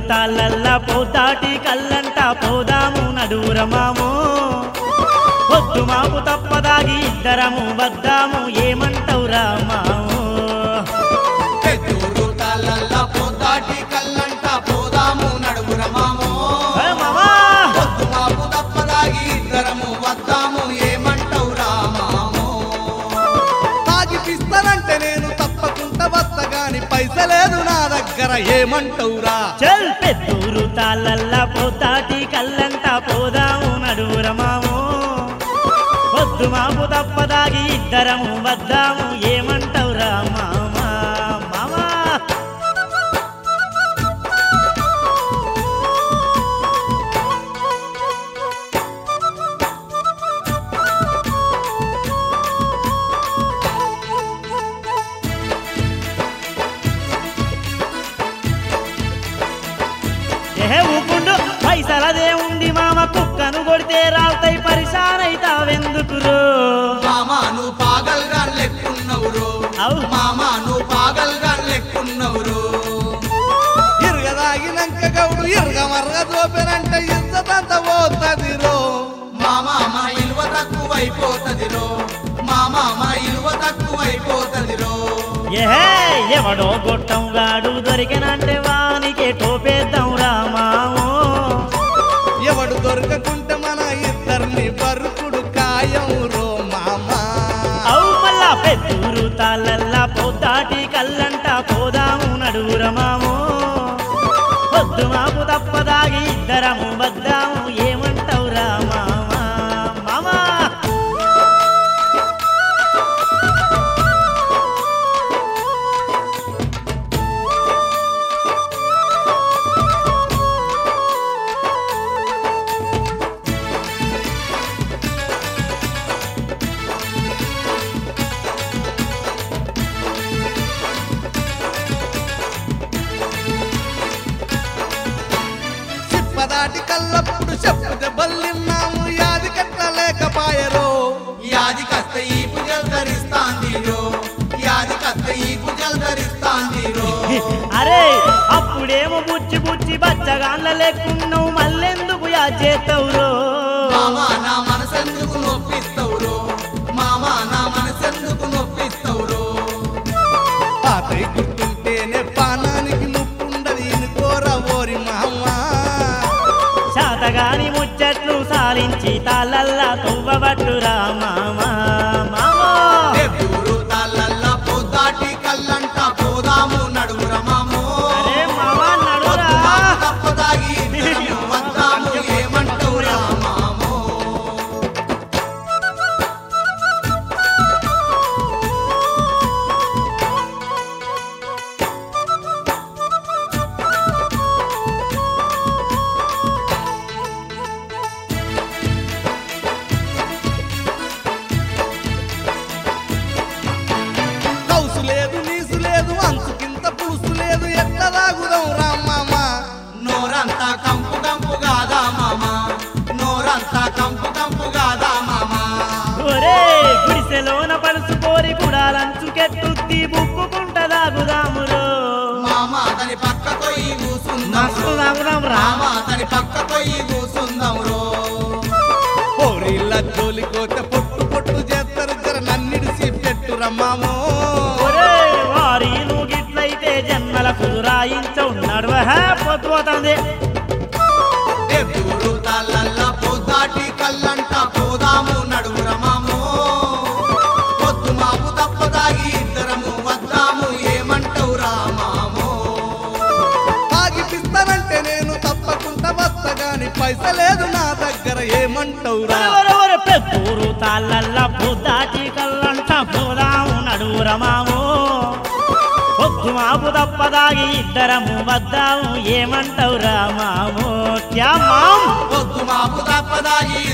తాళ్ళల్లా పోతాటి కల్లంట పోదాము నడురమాము పొద్దు మాపు తప్పదాగి ఇద్దరము వద్దాము ఏమంటావు రామాము పెద్దూరు తాళ్ళల్లా పోతాటి కల్లంట పోదాము నడుగుర మామో ఏ మామా పొద్దు మాపు తప్పదాగి ఇద్దరము వద్దాము ఏమంటావు రామామో తాగిపిస్తానంటే నేను తప్పకుండా వస్తా గాని పైసలేదు నా దగ్గర ఏమంటావురా చల్ పెద్దూరు తాళ్ళల్లా పోతాటి కల్లంట పోదాము నడురమాము పొద్దు మాపు తప్పదాగి ఇద్దరము వద్దాము ఏమంటావు రామామా మామా ఏ ఊకుండు పైసలదే ఉంది మామ కుక్కను కొడితే రావుతాయి పరిశానైతావెందుకురో మామా నువ్వు పాగల్గా లెక్కున్నవురు అవు. మామా నువ్వు పాగల్గా లెక్కున్నవురు ఇరగదాగినాక గౌడు ఇరగ మరగ చూపెనంటే ఇద్దతంత పోతదిరో మామా మా ఇలువ తక్కువైపోతదిరో మామా మా ఇలువ తక్కువైపోతదిరో ఏ ఎవడో గొట్టం గాడు దొరికినంటే వానికే టోపేద్దాం రామాము ఎవడు దొరకకుంటే మన ఇద్దరిని బరుకుడు కాయం రో మామా అవు మళ్ళా పెద్దూరు తాళ్ళల్లా పోతాటి కల్లంట పోదాము నడురమాము పొద్దు మాపు తప్పదాగి ఇద్దరము వద్దాము ఏమంటావు రామామా మామా సిప్పదాటి కల్లప్పుడు చెప్పు దెబ్బలిన్నాము యాది కట్టలేకపాయరో యాది కత్త ఈ పూజలు ధరిస్తాందిరో యాది కత్త ఈ పూజలు ధరిస్తాందిరో అరే అప్పుడేమో బుచ్చి బుచ్చి బచ్చగాన్ల లెక్కున్నావు మళ్ళెందుకు యా చేతవురో మామా నా మనసెందుకు నొప్పిస్తవురో మామా నా మనసెందుకు నొప్పిస్తవురో పాతై గుర్తుంటేనే పానానికి నొప్పుండదు ఇనుకోరా ఓరి మామా శాతగాని ముచ్చట్లు సాలించి తాళ్ళల్లా తువ్వబట్టురా మామా మామో దూరు తాళ్ళల్లా పోతాటి కల్లంట పోదాము నడుగుర మామో అరే మామా నడురా తప్పదాగి ఇద్దరము వద్దాము ఏమంటావురా మామో కౌసు లేదు నీసు లేదు అంచుకింత పులుసు లేదు ఎట్ల తాగుదాం రామ్మామ నోరంతా కంపు కంపు కాదా మామ నోరంతా కంపు కంపు కాదా మామ ఒరే గుడిసెలోన పడుసు కోరి గుడాలంచుకెట్టుద్ది బుక్కుకుంటదాగుదామురో మామ దాని పక్క పోయి కూసుందాం మస్తు తాగుదాం రా రామ దాని పక్క పోయి కూసుందాం రో పోరిల్ల జోలికోతే పొట్టు పొట్టు చేస్తారు జర నన్నిడిసి పెట్టు రమ్మామో ఒరే వారి నువ్వు గిట్లయితే జన్మల కుదురాయించవు నడువ పొద్దుపోతుంది ఎదురు తాళ్ళల్లా పోతాటి కల్లంట పోదాము నడుగుర మామో పొద్దు మాపు తప్పదాగి ఇద్దరము వద్దాము ఏమంటావు రామామో తాగిపిస్తానంటే నేను తప్పకుండా వస్తా గాని పైసలేదు నా దగ్గర ఏమంటావు రా ఒరెవరెవరె పెద్దూరు తాళ్ళల్లా పొద్దాటి కల్లంట పోదాము నడురమాము పొద్దు మాపు తప్పదాగి ఇద్దరము వద్దాము ఏమంటావు రామాము క్యా మాం పొద్దు మాపు తప్పదాగి